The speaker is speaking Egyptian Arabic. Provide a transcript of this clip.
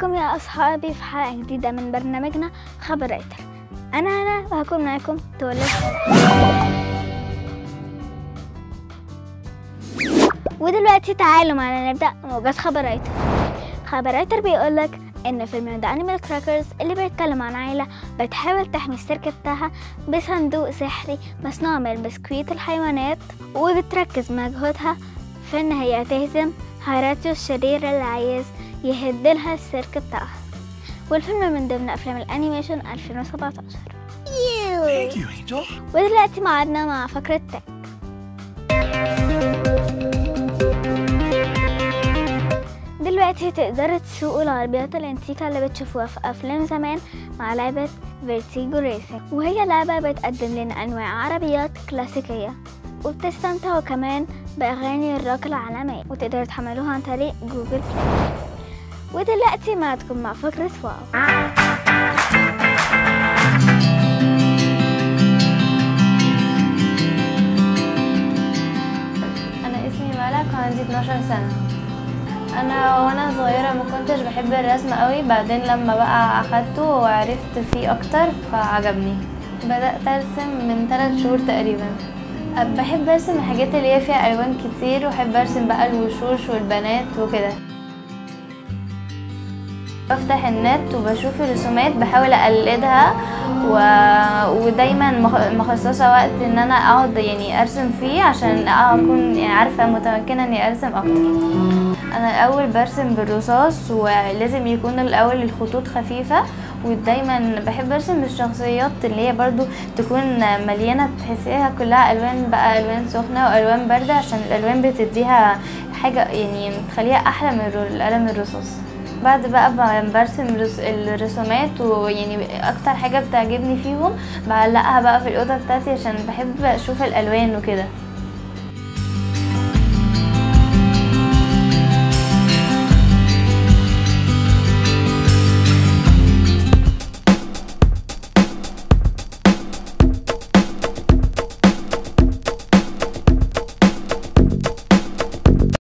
بكم يا أصحابي في حلقة جديدة من برنامجنا خبر رايتر أنا هنا وهكون معاكم تولد ودلوقتي تعالوا معنا نبدأ موجز خبر رايتر خبر رايتر بيقولك إن فيلم ذا أنيمال كراكرز اللي بيتكلم عن عيلة بتحاول تحمي السيرك بتاعها بصندوق سحري مصنوع من بسكويت الحيوانات وبتركز مجهودها في إن هي تهزم هاراتيو الشرير اللي عايز يهدلها السيرك بتاعها والفيلم من ضمن أفلام الأنيميشن 2017 Thank you, Angel. ودلوقتي معادنا مع فقرة تك دلوقتي تقدروا تسوقوا العربيات الانتيكا اللي بتشوفوها في أفلام زمان مع لعبة فيرتيجو ريسنج وهي لعبة بتقدم لنا أنواع عربيات كلاسيكية وبتستمتعوا كمان بأغاني الروك العالمية وتقدروا تحملوها عن طريق جوجل بلاي ودلوقتي معكم مع فقرة واو انا اسمي ملك وعندي 12 سنه انا وانا صغيره ما كنتش بحب الرسم قوي بعدين لما بقى اخدته وعرفت فيه اكتر فعجبني بدات ارسم من 3 شهور تقريبا بحب ارسم الحاجات اللي هي فيها الوان كتير وبحب ارسم بقى الوشوش والبنات وكده بفتح النت وبشوف الرسومات بحاول اقلدها و... ودايما مخ- مخصصه وقت ان انا اقعد يعني ارسم فيه عشان اكون يعني عارفه متمكنه اني ارسم اكتر انا الاول برسم بالرصاص ولازم يكون الاول الخطوط خفيفه ودايما بحب ارسم الشخصيات اللي هي برضو تكون مليانه تحسيها كلها الوان بقى الوان سخنه والوان بارده عشان الالوان بتديها حاجه يعني تخليها احلى من الر- القلم الرصاص بعد بقى ب- برسم رس- الرسومات ويعني اكتر حاجه بتعجبني فيهم بعلقها بقى في الاوضه بتاعتي عشان بحب اشوف الالوان وكده